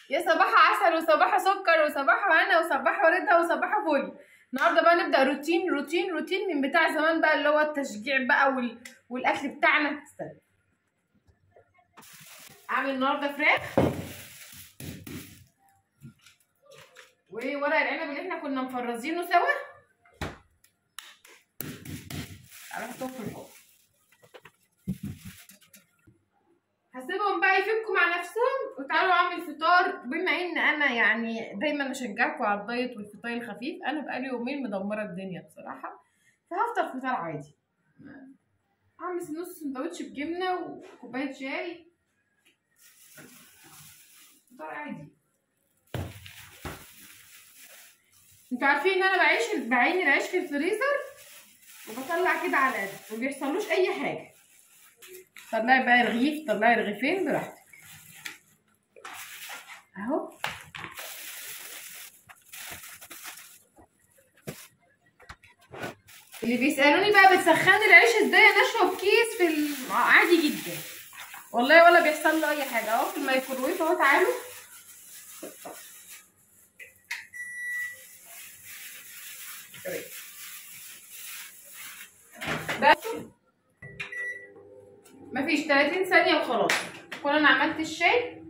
يا صباح عسل وصباح سكر وصباح هنا وصباح رضا وصباح فل النهارده بقى نبدا روتين روتين روتين من بتاع زمان بقى اللي هو التشجيع بقى وال... والاكل بتاعنا استنى اعمل النهارده فراخ وورق العنب اللي احنا كنا مفرزينه سوا عرفتهم في الحوض هسيبهم بقى يفكوا مع نفسهم وتعالوا اعمل فطار بما ان انا يعني دايما اشجعكم على الدايت والفطار الخفيف انا بقالي يومين مدمره الدنيا بصراحه فهفطر فطار عادي اعمل نص سندوتش بجبنه وكوبايه شاي فطار عادي انتوا عارفين ان انا بعيش بعين العيش في الفريزر وبطلع كده على قد ما بيحصلوش اي حاجه طلعي بقى رغيف طلعي رغيفين براحتك اهو اللي بيسالوني بقى بتسخني العيش ازاي انشفه في كيس في ال- عادي جدا والله ولا بيحصل له اي حاجه اهو في الميكروويف اهو تعالوا بس مفيش 30 ثانية وخلاص كون انا عملت الشاي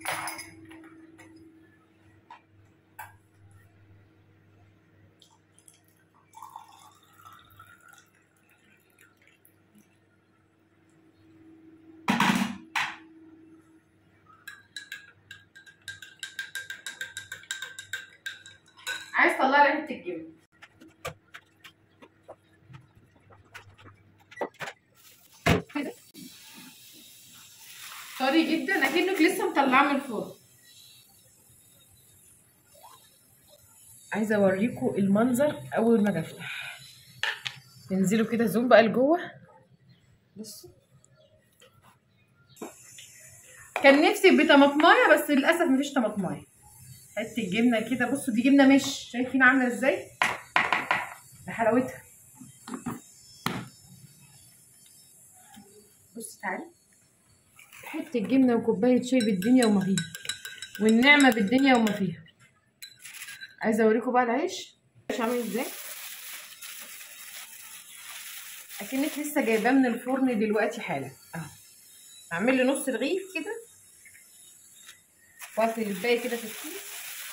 عايز تطلع ريحة الجبن كده طري جدا اكنك لسه مطلعاه من الفرن عايزه اوريكم المنظر اول ما اجي افتح تنزلوا كده زوم بقى لجوه بصوا كان نفسي بطماطمايه بس للاسف مفيش طماطمايه حته جبنه كده بصوا دي جبنه مش شايفين عامله ازاي ده حلاوتها بص تعالي حته جبنه وكوبايه شاي بالدنيا وما فيها والنعمه بالدنيا وما فيها عايزه اوريكم بقى العيش العيش عامل ازاي اكنك لسه جايباه من الفرن دلوقتي حالا اهو اعمل لي نص رغيف كده واقفل الباقي كده في الكيس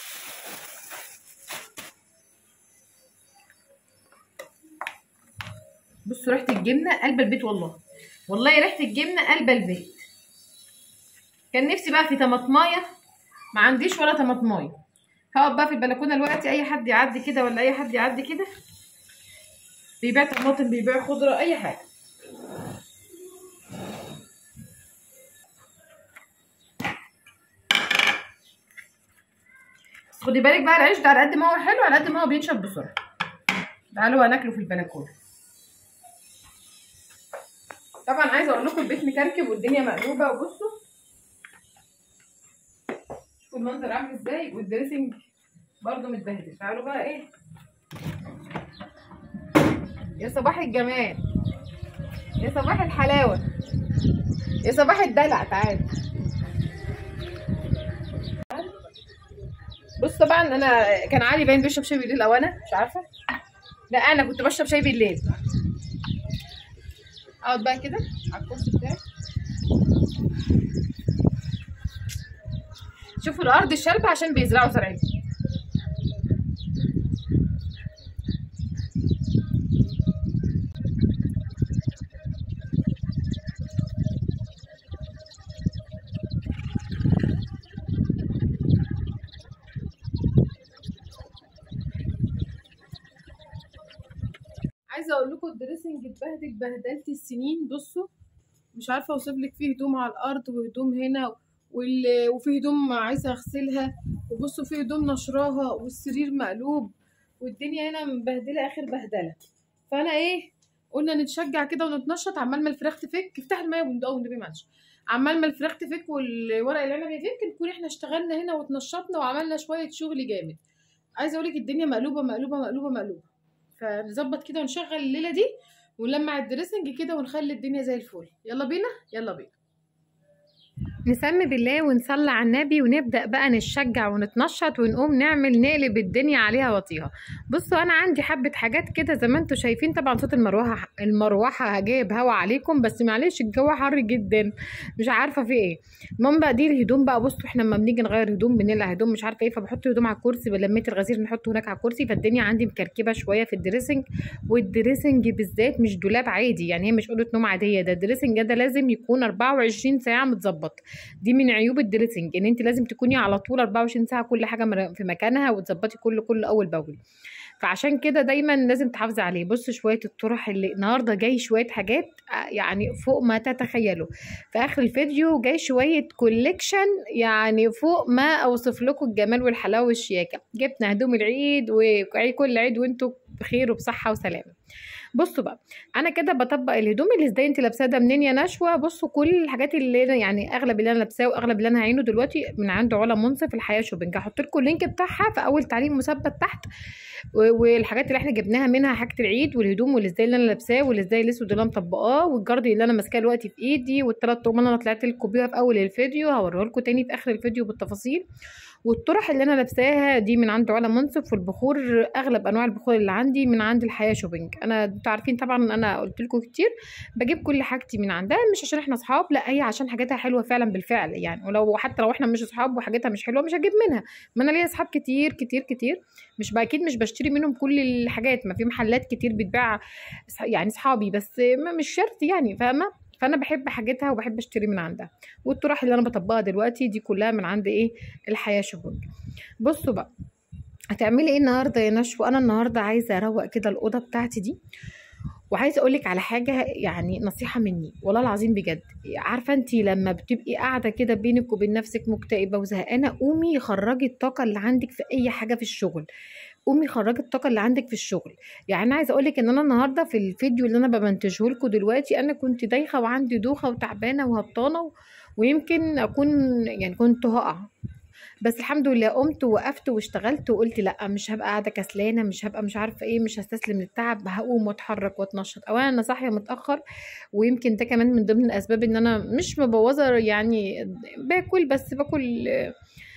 بصوا ريحه الجبنه قلب البيت والله والله ريحه الجبنه قلب البيت كان نفسي بقى في طماطمايه ما عنديش ولا طماطمايه هقف بقى في البلكونه دلوقتي اي حد يعدي كده ولا اي حد يعدي كده بيبيع طماطم بيبيع خضره اي حاجه بس خدي بالك بقى العيش ده على قد ما هو حلو على قد ما هو بينشف بسرعه تعالوا هناكله في البلكونه طبعا عايزه اقول لكم البيت مكركب والدنيا مقلوبه وبصوا شوفوا المنظر عامل ازاي والدريسنج برضو متبهدل تعالوا بقى ايه يا صباح الجمال يا صباح الحلاوه يا صباح الدلع تعالوا بص طبعا انا كان علي باين بيشرب شاي بالليل او انا مش عارفه لا انا كنت بشرب شاي بالليل اقعد بقى كده على الكرسي بتاعي شوفوا الارض الشلبة عشان بيزرعوا زرعين عايزه اقول لكم الدريسنج اتبهدل بهدلت السنين بصوا مش عارفه اوصف لك فيه هدوم على الارض وهدوم هنا وال... وفي هدوم عايزه اغسلها وبصوا في هدوم نشراها والسرير مقلوب والدنيا هنا مبهدله اخر بهدله فانا ايه قلنا نتشجع كده ونتنشط عمال ما الفراخ تفك افتح الميه وندقه والنبي معلش عمال ما الفراخ تفك والورق العنب يفك نكون احنا اشتغلنا هنا واتنشطنا وعملنا شويه شغل جامد عايزه اقول لك الدنيا مقلوبه مقلوبه مقلوبه مقلوبه فنظبط كده ونشغل الليله دي ونلمع الدريسنج كده ونخلي الدنيا زي الفل يلا بينا يلا بينا نسمي بالله ونصلي على النبي ونبدأ بقى نتشجع ونتنشط ونقوم نعمل نقلب الدنيا عليها وطيها بصوا انا عندي حبة حاجات كده زي ما انتوا شايفين طبعا صوت المروحة المروحة جايب هوا عليكم بس معلش الجو حر جدا مش عارفة في ايه المهم بقى دي الهدوم بقى بصوا احنا لما بنيجي نغير هدوم بنقلع هدوم مش عارفة ايه فبحط هدوم على الكرسي بلميت الغسيل نحطه هناك على الكرسي فالدنيا عندي مكركبة شوية في الدريسنج والدريسنج بالذات مش دولاب عادي يعني هي مش أوضة نوم عادية ده الدريسنج ده لازم يكون 24 ساعة متظبط دي من عيوب الدريسنج ان انت لازم تكوني على طول 24 ساعه كل حاجه مر- في مكانها وتظبطي كل كل اول باول فعشان كده دايما لازم تحافظي عليه بص شويه الطرح اللي النهارده جاي شويه حاجات آه، يعني فوق ما تتخيلوا في اخر الفيديو جاي شويه كوليكشن يعني فوق ما اوصف لكم الجمال والحلاوه والشياكه جبنا هدوم العيد وكل عيد وانتم بخير وبصحه وسلامه بصوا بقى انا كده بطبق الهدوم اللي ازاي انت لابساه ده منين يا نشوى بصوا كل الحاجات اللي أنا يعني اغلب اللي انا لابساه واغلب اللي انا هعينه دلوقتي من عند علا منصف الحياه شوبينج هحط لكم اللينك بتاعها في اول تعليق مثبت تحت و- والحاجات اللي احنا جبناها منها حاجه العيد والهدوم والازاي اللي انا لابساه والازاي الاسود اللي انا مطبقاه والجردي اللي انا ماسكاه دلوقتي في ايدي والثلاث طقم اللي انا طلعت لكم بيها في اول الفيديو هوريه لكم تاني في اخر الفيديو بالتفاصيل والطرح اللي انا لابساها دي من عند علا منصف والبخور اغلب انواع البخور اللي عندي من عند الحياه شوبينج انا انتوا عارفين طبعا انا قلت لكم كتير بجيب كل حاجتي من عندها مش عشان احنا اصحاب لا هي عشان حاجاتها حلوه فعلا بالفعل يعني ولو حتى لو احنا مش اصحاب وحاجاتها مش حلوه مش هجيب منها ما انا ليا اصحاب كتير كتير كتير مش بقى اكيد مش بشتري منهم كل الحاجات ما في محلات كتير بتبيع صح- يعني اصحابي بس ما- مش شرط يعني فاهمه فانا بحب حاجتها وبحب اشتري من عندها والطرح اللي انا بطبقها دلوقتي دي كلها من عند ايه الحياه شوبينج بصوا بقى هتعملي ايه النهارده يا نشوى انا النهارده عايزه اروق كده الاوضه بتاعتي دي وعايزه اقولك على حاجه يعني نصيحه مني والله العظيم بجد عارفه انت لما بتبقي قاعده كده بينك وبين نفسك مكتئبه وزهقانه قومي خرجي الطاقه اللي عندك في اي حاجه في الشغل قومي خرجي الطاقه اللي عندك في الشغل يعني انا عايزه اقولك ان انا النهارده في الفيديو اللي انا بمنتجه لكم دلوقتي انا كنت دايخه وعندي دوخه وتعبانه وهبطانه و- ويمكن اكون يعني كنت هقع بس الحمد لله قمت ووقفت واشتغلت وقلت لا مش هبقى قاعده كسلانه مش هبقى مش عارفه ايه مش هستسلم للتعب هقوم واتحرك واتنشط اولا انا صاحيه متاخر ويمكن ده كمان من ضمن الاسباب ان انا مش مبوظه يعني باكل بس باكل آه،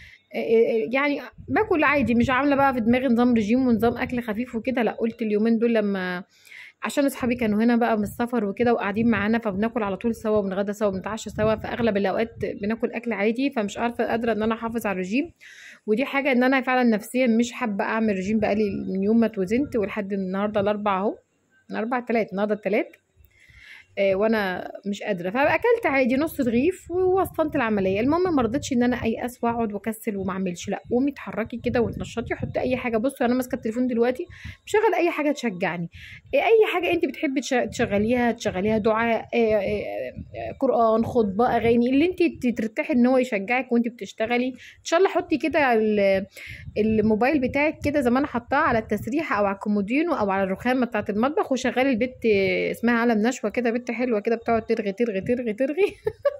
آه، يعني باكل عادي مش عامله بقى في دماغي نظام رجيم ونظام اكل خفيف وكده لا قلت اليومين دول لما عشان اصحابي كانوا هنا بقى من السفر وكده وقاعدين معانا فبناكل على طول سوا وبنغدى سوا وبنتعشى سوا فاغلب الاوقات بناكل اكل عادي فمش عارفه قادره ان انا احافظ على الرجيم ودي حاجه ان انا فعلا نفسيا مش حابه اعمل رجيم بقالي من يوم ما اتوزنت ولحد النهارده الاربع اهو الاربع تلات النهارده التلات آه، وانا مش قادره فاكلت عادي نص رغيف ووصلت العمليه المهم ما رضيتش ان انا ايأس واقعد واكسل وما اعملش لا قومي اتحركي كده وتنشطي حطي اي حاجه بصوا انا ماسكه التليفون دلوقتي مشغل اي حاجه تشجعني إيه اي حاجه انت بتحبي تش- تشغليها تشغليها دعاء آه، آه، آه، قران خطبه اغاني اللي انت ت- ترتاحي ان هو يشجعك وانت بتشتغلي ان شاء الله حطي كده ال- الموبايل بتاعك كده زي ما انا حطاه على التسريحه او على الكومودينو او على الرخامه بتاعه المطبخ وشغلي البت اسمها علم نشوه كده بنت حلوه كده بتقعد ترغي ترغي ترغي ترغي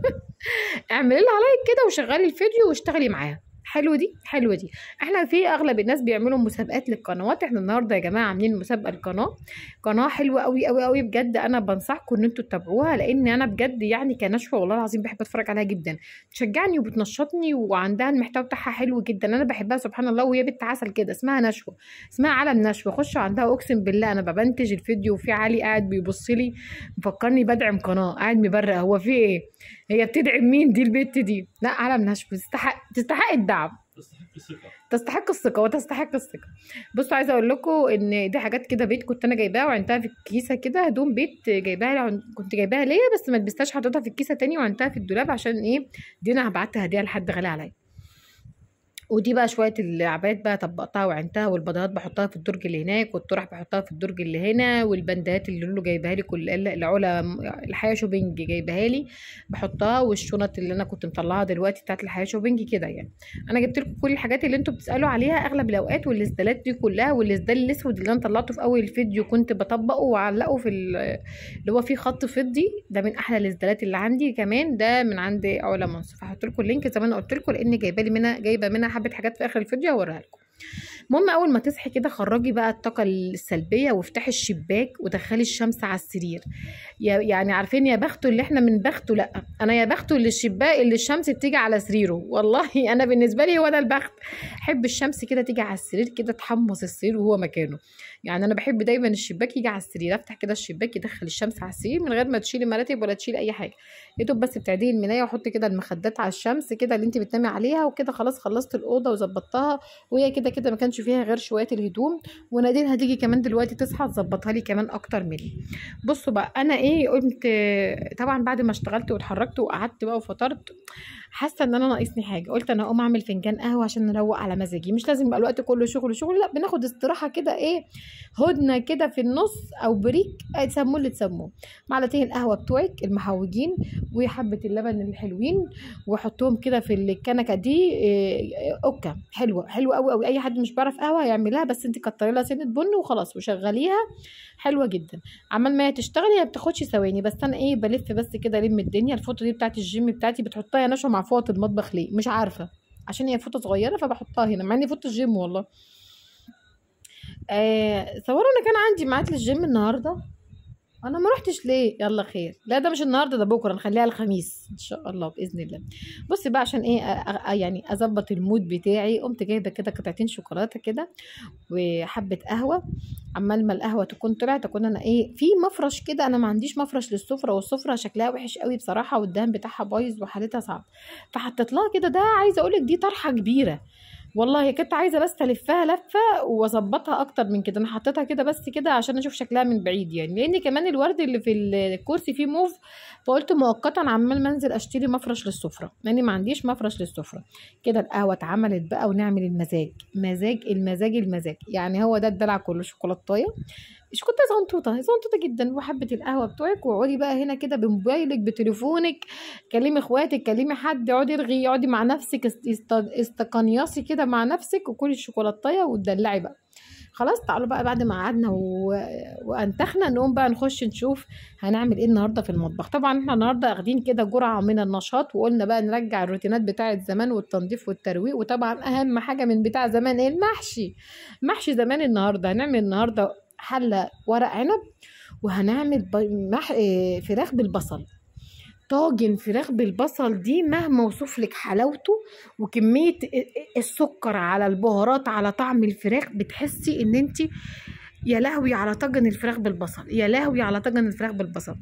اعملي لها لايك كده وشغلي الفيديو واشتغلي معاها حلو دي حلوه دي احنا في اغلب الناس بيعملوا مسابقات للقنوات احنا النهارده يا جماعه عاملين مسابقه لقناه قناه حلوه قوي قوي قوي بجد انا بنصحكم ان انتوا تتابعوها لان انا بجد يعني كنشوه والله العظيم بحب اتفرج عليها جدا بتشجعني وبتنشطني وعندها المحتوى بتاعها حلو جدا انا بحبها سبحان الله وهي بنت عسل كده اسمها نشوه اسمها علم نشوه خشوا عندها اقسم بالله انا ببنتج الفيديو وفي علي قاعد بيبص لي مفكرني بدعم قناه قاعد مبرق هو في ايه هي بتدعم مين دي البت دي لا علم نشوه تستحق تستحق الدعم تستحق ثقة تستحق الثقه وتستحق الثقه بصوا عايزه اقول لكم ان دي حاجات كده بيت كنت انا جايباها وعنتها في الكيسه كده هدوم بيت جايباها عن- كنت جايباها ليا بس ما لبستهاش حطيتها في الكيسه تاني وعنتها في الدولاب عشان ايه دي انا هبعتها هديه لحد غالي عليا ودي بقى شويه العبايات بقى طبقتها وعنتها والبضات بحطها في الدرج اللي هناك والطرح بحطها في الدرج اللي هنا والبندات اللي لولو جايبها لي كل العلا الحياه شوبينج جايبها لي بحطها والشنط اللي انا كنت مطلعها دلوقتي بتاعت الحياه شوبينج كده يعني انا جبت لكم كل الحاجات اللي انتوا بتسالوا عليها اغلب الاوقات والاسدالات دي كلها والاسدال الاسود اللي انا طلعته في اول الفيديو كنت بطبقه وعلقه في ال- اللي هو فيه خط فضي ده من احلى الاسدالات اللي عندي كمان ده من عند علا منصف هحط لكم اللينك زي ما انا قلت لكم لان جايبه لي منها جايبه منها حبه حاجات في اخر الفيديو هوريها لكم المهم اول ما تصحي كده خرجي بقى الطاقه السلبيه وافتحي الشباك ودخلي الشمس على السرير يا- يعني عارفين يا بخته اللي احنا من بخته لا انا يا بخته اللي الشباك اللي الشمس بتيجي على سريره والله انا بالنسبه لي هو ده البخت احب الشمس كده تيجي على السرير كده تحمص السرير وهو مكانه يعني انا بحب دايما الشباك يجي على السرير افتح كده الشباك يدخل الشمس على السرير من غير ما تشيلي مراتب ولا تشيلي اي حاجه يا دوب بس بتعدلي الملايه وحطي كده المخدات على الشمس كده اللي انت بتنامي عليها وكده خلاص خلصت الاوضه وظبطتها وهي كده كده ما كانش فيها غير شويه الهدوم ونادين هتيجي كمان دلوقتي تصحى تظبطها لي كمان اكتر مني بصوا بقى انا ايه قمت طبعا بعد ما اشتغلت واتحركت وقعدت بقى وفطرت حاسه ان انا ناقصني حاجه قلت انا اقوم اعمل فنجان قهوه عشان نروق على مزاجي مش لازم يبقى الوقت كله شغل شغل لا بناخد استراحه كده ايه هدنه كده في النص او بريك آه، تسموه اللي تسموه معلقتين القهوه بتوعك المحوجين وحبه اللبن الحلوين وحطهم كده في الكنكه دي إيه، اوكا حلوه حلوه قوي قوي اي حد مش بيعرف قهوه يعملها بس انت كتري لها سنه بن وخلاص وشغليها حلوه جدا عمال ما هي تشتغل هي بتاخدش ثواني بس انا ايه بلف بس كده الم الدنيا الفوطه دي بتاعت الجيم بتاعتي بتحطها يا نشوى مع فوطه المطبخ ليه مش عارفه عشان هي فوطه صغيره فبحطها هنا مع اني فوطه الجيم والله آه صوروا انا كان عندي ميعاد للجيم النهارده انا ما رحتش ليه يلا خير لا ده مش النهارده ده بكره نخليها الخميس ان شاء الله باذن الله بصي بقى عشان ايه أ- أ- يعني اظبط المود بتاعي قمت جايبه كده قطعتين شوكولاته كده وحبه قهوه عمال ما القهوه تكون طلعت اكون انا ايه في مفرش كده انا ما عنديش مفرش للسفره والسفره شكلها وحش قوي بصراحه والدهان بتاعها بايظ وحالتها صعب فحطيت لها كده ده عايزه اقول لك دي طرحه كبيره والله كنت عايزه بس الفها لفه واظبطها اكتر من كده انا حطيتها كده بس كده عشان اشوف شكلها من بعيد يعني لان كمان الورد اللي في الكرسي فيه موف فقلت مؤقتا عمال ما انزل اشتري مفرش للسفره لاني ما عنديش مفرش للسفره كده القهوه اتعملت بقى ونعمل المزاج مزاج المزاج المزاج يعني هو ده الدلع كله شوكولاتايه شوكولاته زنطوطه زنطوطه جدا وحبه القهوه بتوعك واقعدي بقى هنا كده بموبايلك بتليفونك كلمي اخواتك كلمي حد اقعدي ارغي اقعدي مع نفسك است- است- استقنيصي كده مع نفسك وكلي الشوكولاتايه وتدلعي بقى خلاص تعالوا بقى بعد ما قعدنا و... وانتخنا نقوم بقى نخش نشوف هنعمل ايه النهارده في المطبخ طبعا احنا النهارده اخدين كده جرعه من النشاط وقلنا بقى نرجع الروتينات بتاعه زمان والتنظيف والترويق وطبعا اهم حاجه من بتاع زمان ايه المحشي محشي زمان النهارده هنعمل النهارده حله ورق عنب وهنعمل ب... مح... إيه، فراخ بالبصل طاجن فراخ بالبصل دي مهما اوصف لك حلاوته وكميه السكر على البهارات على طعم الفراخ بتحسي ان انت يا لهوي على طاجن الفراخ بالبصل يا لهوي على طاجن الفراخ بالبصل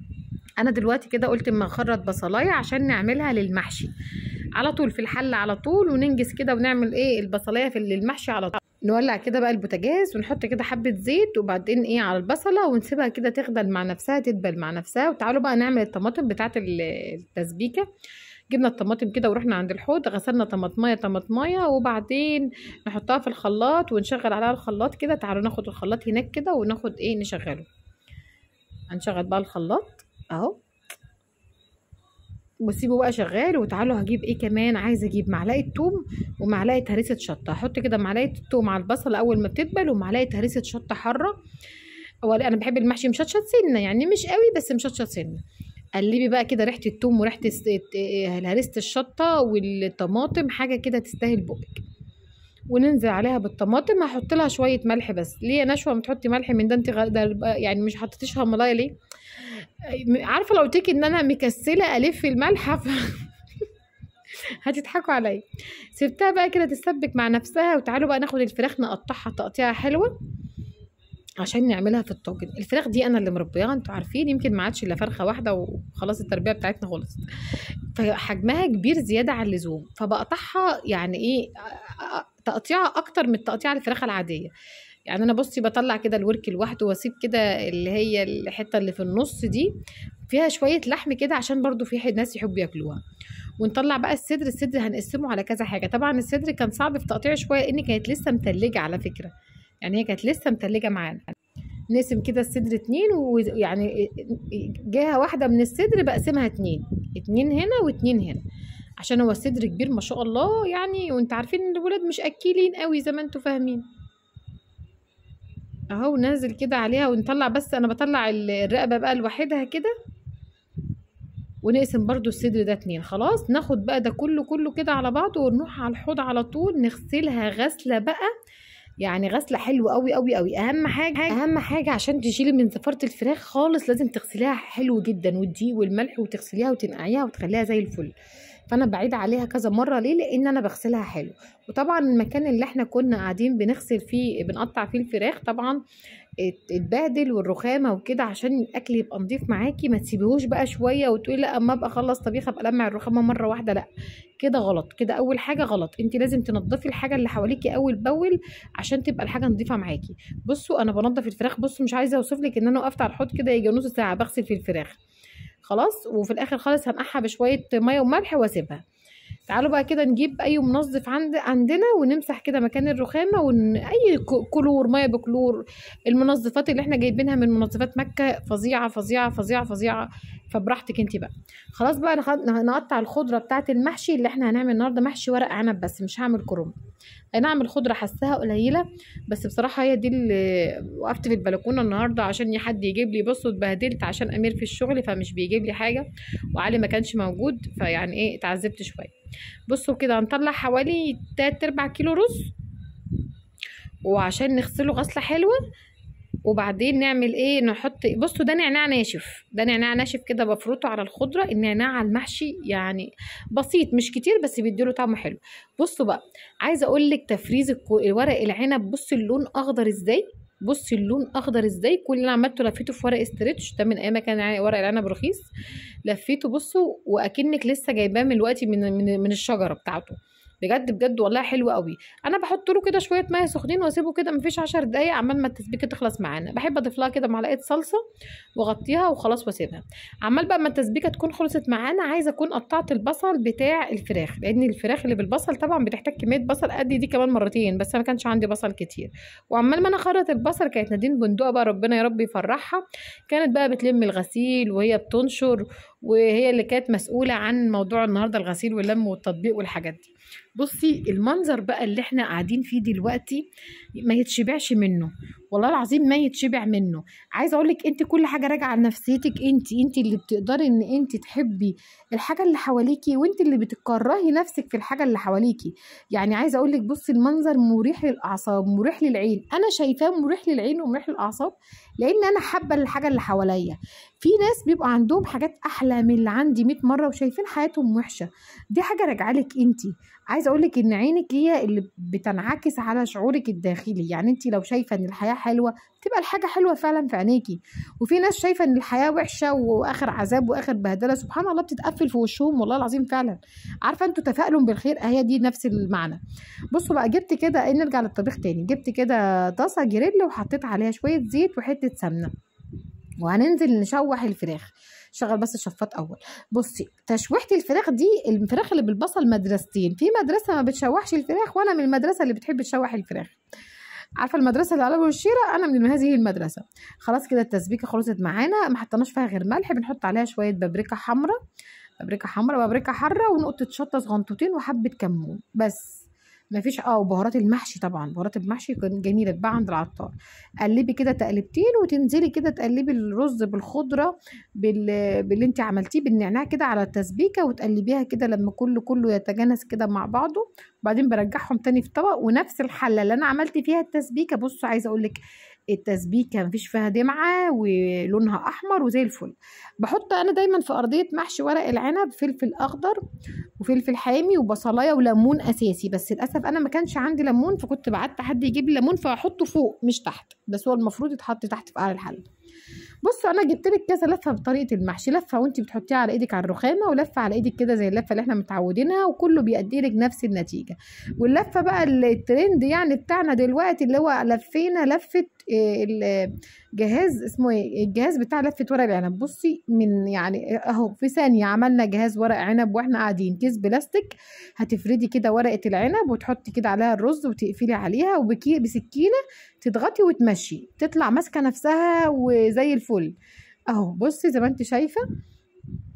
انا دلوقتي كده قلت اما اخرط بصلايه عشان نعملها للمحشي على طول في الحله على طول وننجز كده ونعمل ايه البصلايه في المحشي على طول نولع كده بقى البوتاجاز ونحط كده حبه زيت وبعدين ايه على البصله ونسيبها كده تخدل مع نفسها تدبل مع نفسها وتعالوا بقى نعمل الطماطم بتاعه التسبيكه جبنا الطماطم كده ورحنا عند الحوض غسلنا طماطمايه طماطمايه وبعدين نحطها في الخلاط ونشغل عليها الخلاط كده تعالوا ناخد الخلاط هناك كده وناخد ايه نشغله هنشغل بقى الخلاط اهو واسيبه بقى شغال وتعالوا هجيب ايه كمان عايزه اجيب معلقه توم ومعلقه هريسه شطه هحط كده معلقه التوم على البصل اول ما بتدبل ومعلقه هريسه شطه حاره هو انا بحب المحشي مشطشط سنه يعني مش قوي بس مشطشط سنه قلبي بقى كده ريحه التوم وريحه الس- الت- هريسه الشطه والطماطم حاجه كده تستاهل بقك وننزل عليها بالطماطم هحط لها شويه ملح بس ليه يا نشوى ما تحطي ملح من ده انت غ- ده يعني مش حطيتيش ملايه ليه عارفه لو قلت لك ان انا مكسله الف الملح ف... هتضحكوا عليا سبتها بقى كده تتسبك مع نفسها وتعالوا بقى ناخد الفراخ نقطعها تقطيعه حلوه عشان نعملها في الطاجن الفراخ دي انا اللي مربياها انتوا عارفين يمكن ما عادش الا فرخه واحده وخلاص التربيه بتاعتنا خلصت فحجمها كبير زياده عن اللزوم فبقطعها يعني ايه أ- أ- تقطيعه اكتر من تقطيع الفراخ العاديه يعني انا بصي بطلع كده الورك لوحده واسيب كده اللي هي الحته اللي في النص دي فيها شويه لحم كده عشان برضو في حد- ناس يحبوا ياكلوها ونطلع بقى الصدر الصدر هنقسمه على كذا حاجه طبعا الصدر كان صعب في تقطيعه شويه لان كانت لسه متلجه على فكره يعني هي كانت لسه متلجه معانا نقسم كده الصدر اتنين ويعني جهه واحده من الصدر بقسمها اتنين اتنين هنا واتنين هنا عشان هو الصدر كبير ما شاء الله يعني وانت عارفين ان الولاد مش اكيلين قوي زي ما انتوا فاهمين اهو نازل كده عليها ونطلع بس انا بطلع ال- الرقبه بقى لوحدها كده ونقسم برضو الصدر ده اتنين خلاص ناخد بقى ده كله كله كده على بعضه ونروح على الحوض على طول نغسلها غسله بقى يعني غسله حلوه قوي قوي قوي اهم حاجه اهم حاجه عشان تشيلي من زفاره الفراخ خالص لازم تغسليها حلو جدا والدقيق والملح وتغسليها وتنقعيها وتخليها زي الفل فانا بعيد عليها كذا مره ليه لان انا بغسلها حلو وطبعا المكان اللي احنا كنا قاعدين بنغسل فيه بنقطع فيه الفراخ طبعا ات- اتبهدل والرخامه وكده عشان الاكل يبقى نضيف معاكي ما تسيبيهوش بقى شويه وتقولي لا اما ابقى اخلص طبيخ ابقى لمع الرخامه مره واحده لا كده غلط كده اول حاجه غلط انت لازم تنضفي الحاجه اللي حواليكي اول باول عشان تبقى الحاجه نظيفه معاكي بصوا انا بنضف الفراخ بصوا مش عايزه اوصف لك ان انا وقفت على الحوض كده يجي نص ساعه بغسل في الفراخ خلاص وفي الاخر خالص هنقعها بشويه ميه وملح واسيبها تعالوا بقى كده نجيب اي منظف عند عندنا ونمسح كده مكان الرخامه ون... اي ك- كلور ميه بكلور المنظفات اللي احنا جايبينها من منظفات مكه فظيعه فظيعه فظيعه فظيعه فبراحتك انت بقى خلاص بقى نخ- نقطع الخضره بتاعه المحشي اللي احنا هنعمل النهارده محشي ورق عنب بس مش هعمل كرنب اي نعم الخضره حسها قليله بس بصراحه هي دي اللي وقفت في البلكونه النهارده عشان حد يجيب لي بصوا اتبهدلت عشان امير في الشغل فمش بيجيب لي حاجه وعلي ما كانش موجود فيعني ايه اتعذبت شويه بصوا كده هنطلع حوالي تلات ارباع كيلو رز وعشان نغسله غسله حلوه وبعدين نعمل ايه نحط بصوا ده نعناع ناشف ده نعناع ناشف كده بفرطه على الخضره النعناع على المحشي يعني بسيط مش كتير بس بيديله طعم حلو بصوا بقى عايزه اقول لك تفريز الكو- ورق العنب بصي اللون اخضر ازاي بصي اللون اخضر ازاي كل اللي أنا عملته لفيته في ورق استرتش ده من ايام ما كان ع- ورق العنب رخيص لفيته بصوا واكنك لسه جايباه من الوقت من من, من الشجره بتاعته بجد بجد والله حلو قوي انا بحط له كده شويه ميه سخنين واسيبه كده مفيش عشر دقايق عمال ما التسبيكه تخلص معانا بحب اضيف لها كده معلقه صلصه واغطيها وخلاص واسيبها عمال بقى ما التسبيكه تكون خلصت معانا عايزه اكون قطعت البصل بتاع الفراخ لان الفراخ اللي بالبصل طبعا بتحتاج كميه بصل قد دي كمان مرتين بس انا ما كانش عندي بصل كتير وعمال ما انا خرط البصل كانت نادين بندقه بقى ربنا يا رب يفرحها كانت بقى بتلم الغسيل وهي بتنشر وهي اللي كانت مسؤوله عن موضوع النهارده الغسيل واللم والتطبيق والحاجات دي بصي المنظر بقى اللي احنا قاعدين فيه دلوقتي ما يتشبعش منه والله العظيم ما يتشبع منه عايزه اقول لك انت كل حاجه راجعه لنفسيتك انت انت اللي بتقدري ان انت تحبي الحاجه اللي حواليكي وانت اللي بتكرهي نفسك في الحاجه اللي حواليكي يعني عايزه اقول لك بصي المنظر مريح للاعصاب مريح للعين انا شايفاه مريح للعين ومريح للاعصاب لان انا حابه الحاجه اللي حواليا في ناس بيبقى عندهم حاجات احلى من اللي عندي 100 مره وشايفين حياتهم وحشه دي حاجه راجعه لك انت عايزه اقول لك ان عينك هي اللي بتنعكس على شعورك الداخلي يعني انت لو شايفه ان الحياه حلوه تبقى الحاجه حلوه فعلا في عينيكي وفي ناس شايفه ان الحياه وحشه واخر عذاب واخر بهدله سبحان الله بتتقفل في وشهم والله العظيم فعلا عارفه انتوا تفائلوا بالخير هي دي نفس المعنى بصوا بقى جبت كده ايه نرجع للطبيخ تاني جبت كده طاسه جريل وحطيت عليها شويه زيت وحته سمنه وهننزل نشوح الفراخ شغل بس الشفاط اول بصي تشويحه الفراخ دي الفراخ اللي بالبصل مدرستين في مدرسه ما بتشوحش الفراخ وانا من المدرسه اللي بتحب تشوح الفراخ عارفه المدرسه اللي على ابو الشيره انا من هذه المدرسه خلاص كده التسبيكه خلصت معانا ما حطيناش فيها غير ملح بنحط عليها شويه بابريكا حمراء بابريكا حمراء بابريكا حاره ونقطه شطه صغنطوطين وحبه كمون بس مفيش اه وبهارات المحشي طبعا بهارات المحشي كان جميله تتباع عند العطار قلبي كده تقلبتين وتنزلي كده تقلبي الرز بالخضره بال... باللي انت عملتيه بالنعناع كده على التسبيكه وتقلبيها كده لما كله كله يتجانس كده مع بعضه وبعدين برجعهم تاني في طبق ونفس الحله اللي انا عملت فيها التسبيكه بصوا عايزه اقول لك التسبيكه مفيش فيها دمعه ولونها احمر وزي الفل بحط انا دايما في ارضيه محشي ورق العنب فلفل اخضر وفلفل حامي وبصلايه وليمون اساسي بس للاسف انا ما كانش عندي ليمون فكنت بعت حد يجيب لي ليمون فاحطه فوق مش تحت بس هو المفروض يتحط تحت في قعر الحل بصوا انا جبت لك كذا لفه بطريقه المحشي لفه وانت بتحطيها على ايدك على الرخامه ولفه على ايدك كده زي اللفه اللي احنا متعودينها وكله بيأدي لك نفس النتيجه واللفه بقى الترند يعني بتاعنا دلوقتي اللي هو لفينا لفه إيه الجهاز اسمه ايه الجهاز بتاع لفه ورق العنب بصي من يعني اهو في ثانيه عملنا جهاز ورق عنب واحنا قاعدين كيس بلاستيك هتفردي كده ورقه العنب وتحطي كده عليها الرز وتقفلي عليها وبكي بسكينه تضغطي وتمشي تطلع ماسكه نفسها وزي الفل اهو بصي زي ما انت شايفه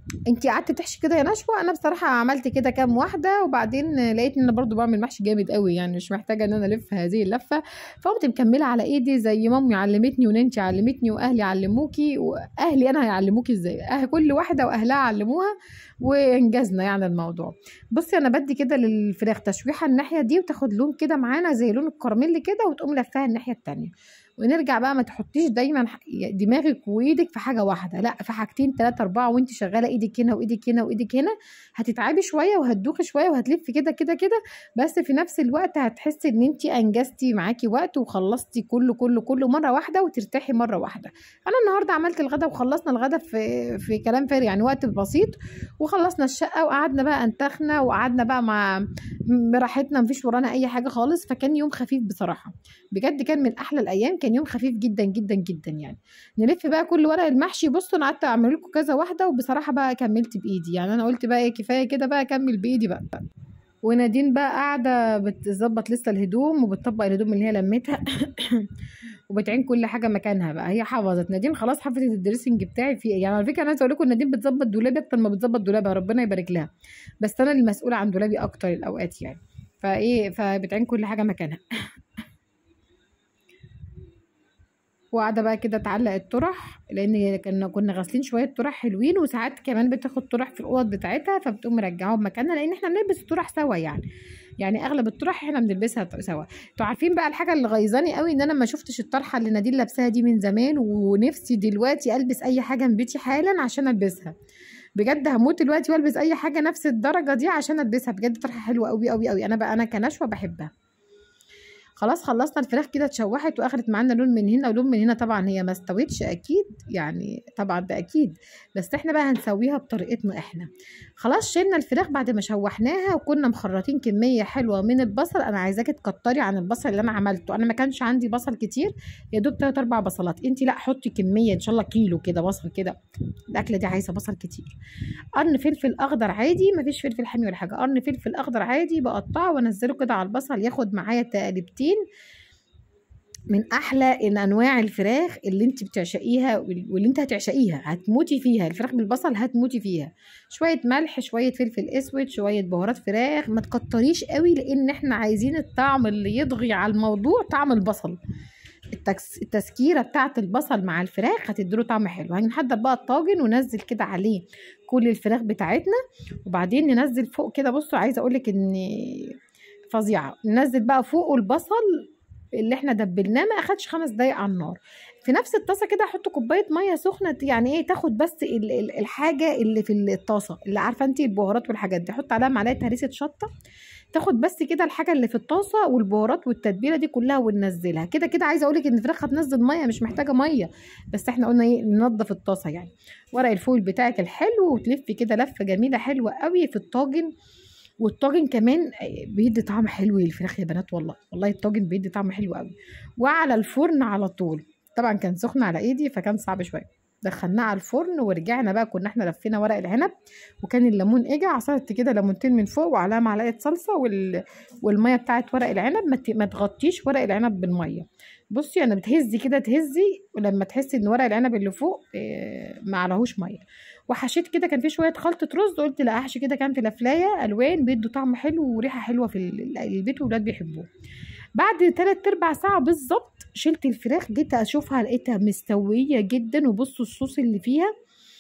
انت قعدت تحشي كده يا نشوى انا بصراحه عملت كده كام واحده وبعدين لقيت ان انا برضو بعمل محشي جامد قوي يعني مش محتاجه ان انا الف هذه اللفه فقمت مكمله على ايدي زي مامي علمتني وننتي علمتني واهلي علموكي واهلي انا هيعلموكي ازاي أه كل واحده واهلها علموها وانجزنا يعني الموضوع بصي انا بدي كده للفراخ تشويحه الناحيه دي وتاخد لون كده معانا زي لون الكراميل كده وتقوم لفاها الناحيه التانية ونرجع بقى ما تحطيش دايما دماغك وايدك في حاجه واحده لا في حاجتين ثلاثه اربعه وانت شغاله ايدك هنا وايدك هنا وايدك هنا هتتعبي شويه وهتدوخي شويه وهتلفي كده كده كده بس في نفس الوقت هتحسي ان انت انجزتي معاكي وقت وخلصتي كله كله كله مره واحده وترتاحي مره واحده انا النهارده عملت الغدا وخلصنا الغدا في في كلام فارغ يعني وقت بسيط وخلصنا الشقه وقعدنا بقى انتخنا وقعدنا بقى مع براحتنا مفيش ورانا اي حاجه خالص فكان يوم خفيف بصراحه بجد كان من احلى الايام كان يوم خفيف جدا جدا جدا يعني نلف بقى كل ورق المحشي بصوا انا قعدت اعمل لكم كذا واحده وبصراحه بقى كملت بايدي يعني انا قلت بقى ايه كفايه كده بقى اكمل بايدي بقى ونادين بقى قاعده بتظبط لسه الهدوم وبتطبق الهدوم اللي هي لمتها وبتعين كل حاجه مكانها بقى هي حفظت نادين خلاص حفظت الدريسنج بتاعي في يعني على فكره انا عايزه اقول لكم نادين بتظبط دولابي اكتر ما بتظبط دولابها ربنا يبارك لها بس انا المسؤوله عن دولابي اكتر الاوقات يعني فايه فبتعين كل حاجه مكانها وقاعده بقى كده تعلق الطرح لان كنا كنا غاسلين شويه طرح حلوين وساعات كمان بتاخد طرح في الاوض بتاعتها فبتقوم مرجعاهم مكانها لان احنا بنلبس الطرح سوا يعني يعني اغلب الطرح احنا بنلبسها سوا انتوا عارفين بقى الحاجه اللي غيظاني قوي ان انا ما شفتش الطرحه اللي نادين لابساها دي من زمان ونفسي دلوقتي البس اي حاجه من بيتي حالا عشان البسها بجد هموت دلوقتي والبس اي حاجه نفس الدرجه دي عشان البسها بجد طرحه حلوه قوي قوي قوي انا بقى انا كنشوه بحبها خلاص خلصنا الفراخ كده اتشوحت واخدت معانا لون من هنا ولون من هنا طبعا هي ما استوتش اكيد يعني طبعا ده اكيد بس احنا بقى هنسويها بطريقتنا احنا خلاص شلنا الفراخ بعد ما شوحناها وكنا مخرطين كميه حلوه من البصل انا عايزاكي تكتري عن البصل اللي انا عملته انا ما كانش عندي بصل كتير يا دوب تلات اربع بصلات انت لا حطي كميه ان شاء الله كيلو كده بصل كده الاكله دي عايزه بصل كتير قرن فلفل اخضر عادي مفيش فلفل حامي ولا حاجه قرن فلفل اخضر عادي بقطعه وانزله كده على البصل ياخد معايا تقلبتين من احلى ان انواع الفراخ اللي انت بتعشقيها واللي انت هتعشقيها هتموتي فيها الفراخ بالبصل هتموتي فيها شويه ملح شويه فلفل اسود شويه بهارات فراخ ما تكتريش قوي لان احنا عايزين الطعم اللي يضغي على الموضوع طعم البصل التكس... التسكيره بتاعه البصل مع الفراخ هتديله طعم حلو هنحضر بقى الطاجن وننزل كده عليه كل الفراخ بتاعتنا وبعدين ننزل فوق كده بصوا عايزه اقولك ان فظيعه ننزل بقى فوقه البصل اللي احنا دبلناه ما اخدش خمس دقايق على النار في نفس الطاسه كده احط كوبايه ميه سخنه يعني ايه تاخد بس الحاجه اللي في الطاسه اللي عارفه انت البهارات والحاجات دي احط عليها معلقه هريسه شطه تاخد بس كده الحاجه اللي في الطاسه والبهارات والتتبيله دي كلها وننزلها كده كده عايزه اقولك ان الفراخ هتنزل ميه مش محتاجه ميه بس احنا قلنا ايه ننضف الطاسه يعني ورق الفول بتاعك الحلو وتلفي كده لفه جميله حلوه قوي في الطاجن والطاجن كمان بيدي طعم حلو للفراخ يا بنات والله والله الطاجن بيدي طعم حلو قوي وعلى الفرن على طول طبعا كان سخن على ايدي فكان صعب شويه دخلناه على الفرن ورجعنا بقى كنا احنا لفينا ورق العنب وكان الليمون اجى عصرت كده ليمونتين من فوق وعليها معلقه صلصه وال... والميه بتاعت ورق العنب ما, ت... ما تغطيش ورق العنب بالميه بصي انا بتهزي كده تهزي ولما تحسي ان ورق العنب اللي فوق إيه ما عليهوش ميه وحشيت كده كان في شويه خلطه رز قلت لا احشي كده كام فلافلايه الوان بيدوا طعم حلو وريحه حلوه في البيت والولاد بيحبوه بعد تلات ارباع ساعه بالظبط شلت الفراخ جيت اشوفها لقيتها مستويه جدا وبصوا الصوص اللي فيها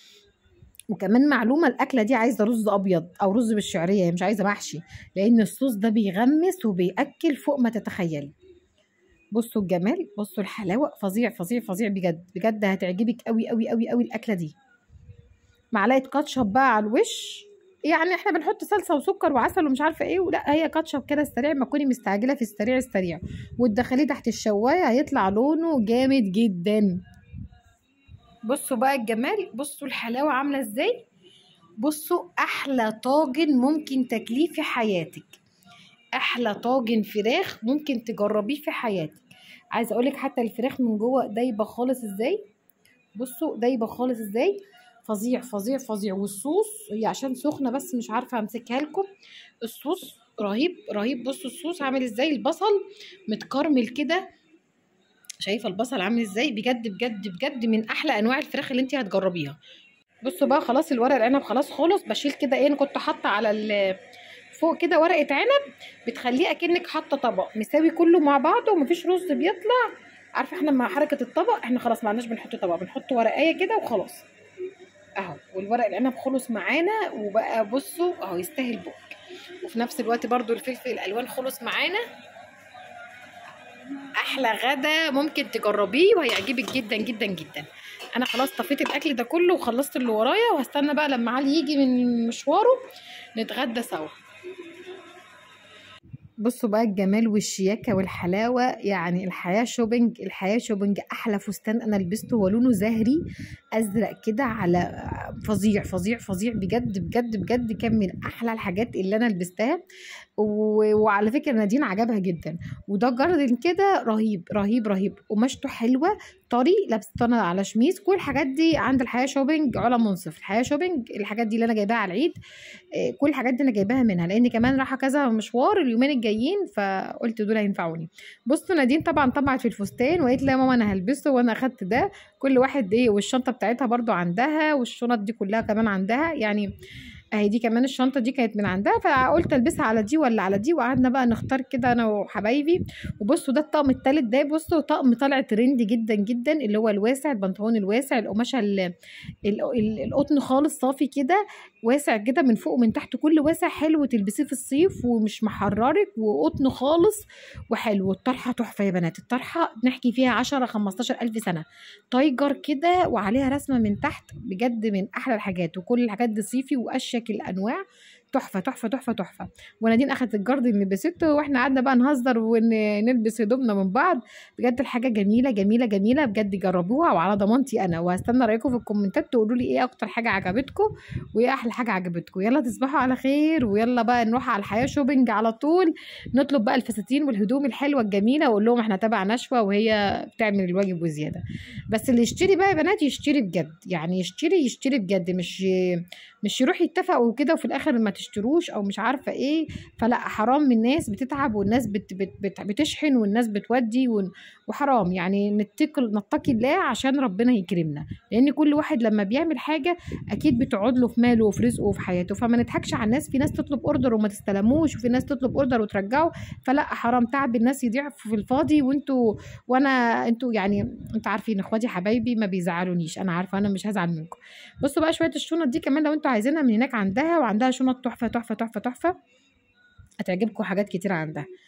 وكمان معلومه الاكله دي عايزه رز ابيض او رز بالشعريه مش عايزه محشي لان الصوص ده بيغمس وبياكل فوق ما تتخيلي بصوا الجمال بصوا الحلاوه فظيع فظيع فظيع بجد بجد هتعجبك قوي قوي قوي قوي الاكله دي معلقه كاتشب بقى على الوش يعني احنا بنحط صلصه وسكر وعسل ومش عارفه ايه ولا هي كاتشب كده السريع ما تكوني مستعجله في السريع السريع وتدخليه تحت الشوايه هيطلع لونه جامد جدا بصوا بقى الجمال بصوا الحلاوه عامله ازاي بصوا احلى طاجن ممكن تاكليه في حياتك احلى طاجن فراخ ممكن تجربيه في حياتك عايزه اقولك حتى الفراخ من جوه دايبه خالص ازاي بصوا دايبه خالص ازاي فظيع فظيع فظيع والصوص هي عشان سخنه بس مش عارفه امسكها لكم الصوص رهيب رهيب بصوا الصوص عامل ازاي البصل متكرمل كده شايفه البصل عامل ازاي بجد بجد بجد من احلى انواع الفراخ اللي انت هتجربيها بصوا بقى خلاص الورق العنب خلاص خلص بشيل كده ايه انا كنت حاطه على ال فوق كده ورقه عنب بتخليه اكنك حاطه طبق مساوي كله مع بعضه ومفيش رز بيطلع عارفه احنا مع حركه الطبق احنا خلاص ما عندناش بنحط طبق بنحط ورقايه كده وخلاص اهو والورق العنب خلص معانا وبقى بصوا اهو يستاهل بوك وفي نفس الوقت برضو الفلفل الالوان خلص معانا احلى غدا ممكن تجربيه وهيعجبك جدا جدا جدا انا خلاص طفيت الاكل ده كله وخلصت اللي ورايا وهستنى بقى لما علي يجي من مشواره نتغدى سوا بصوا بقى الجمال والشياكة والحلاوة يعني الحياة شوبينج الحياة شوبينج أحلى فستان أنا لبسته هو لونه زهري أزرق كده على فظيع فظيع فظيع بجد بجد بجد كان من أحلى الحاجات اللي أنا لبستها و... وعلى فكرة نادين عجبها جدا وده جاردن كده رهيب رهيب رهيب قماشته حلوة طري لابسه انا على شميس كل الحاجات دي عند الحياه شوبينج علا منصف الحياه شوبينج الحاجات دي اللي انا جايباها على العيد آه، كل الحاجات دي انا جايباها منها لان كمان رايحه كذا مشوار اليومين الجايين فقلت دول هينفعوني بصوا نادين طبعا طمعت في الفستان وقالت لي يا ماما انا هلبسه وانا اخدت ده كل واحد ايه والشنطه بتاعتها برضو عندها والشنط دي كلها كمان عندها يعني اهي دي كمان الشنطه دي كانت من عندها فقلت البسها على دي ولا على دي وقعدنا بقى نختار كده انا وحبايبي وبصوا ده الطقم التالت ده بصوا طقم طالع ترندي جدا جدا اللي هو الواسع البنطلون الواسع القماشه ال- ال- ال- القطن خالص صافي كده واسع كده من فوق ومن تحت كل واسع حلو تلبسيه في الصيف ومش محررك وقطن خالص وحلو والطرحه تحفه يا بنات الطرحه نحكي فيها 10 15 الف سنه تايجر كده وعليها رسمه من تحت بجد من احلى الحاجات وكل الحاجات دي صيفي واشيك الانواع تحفه تحفه تحفه تحفه ونادين اخدت الجاردن لبسته واحنا قعدنا بقى نهزر ونلبس هدومنا من بعض بجد الحاجه جميله جميله جميله بجد جربوها وعلى ضمانتي انا وهستنى رايكم في الكومنتات تقولوا لي ايه اكتر حاجه عجبتكم وايه احلى حاجه عجبتكم يلا تصبحوا على خير ويلا بقى نروح على الحياه شوبينج على طول نطلب بقى الفساتين والهدوم الحلوه الجميله واقول لهم احنا تبع نشوه وهي بتعمل الواجب وزياده بس اللي يشتري بقى يا بنات يشتري بجد يعني يشتري يشتري بجد مش مش يروح يتفق وكده وفي الاخر ما تشتروش او مش عارفه ايه فلا حرام من الناس بتتعب والناس بت بت بت بتشحن والناس بتودي ون- وحرام يعني نتقي نتقي الله عشان ربنا يكرمنا لان كل واحد لما بيعمل حاجه اكيد بتقعد له في ماله وفي رزقه وفي حياته فما نضحكش على الناس في ناس تطلب اوردر وما تستلموش وفي ناس تطلب اوردر وترجعه فلا حرام تعب الناس يضيع في الفاضي وانتوا وانا انتوا يعني انتوا عارفين اخواتي حبايبي ما بيزعلونيش انا عارفه انا مش هزعل منكم بصوا بقى شويه الشنط دي كمان لو انتوا عايزينها من هناك عندها وعندها شنط تحفه تحفه تحفه تحفه هتعجبكم حاجات كتير عندها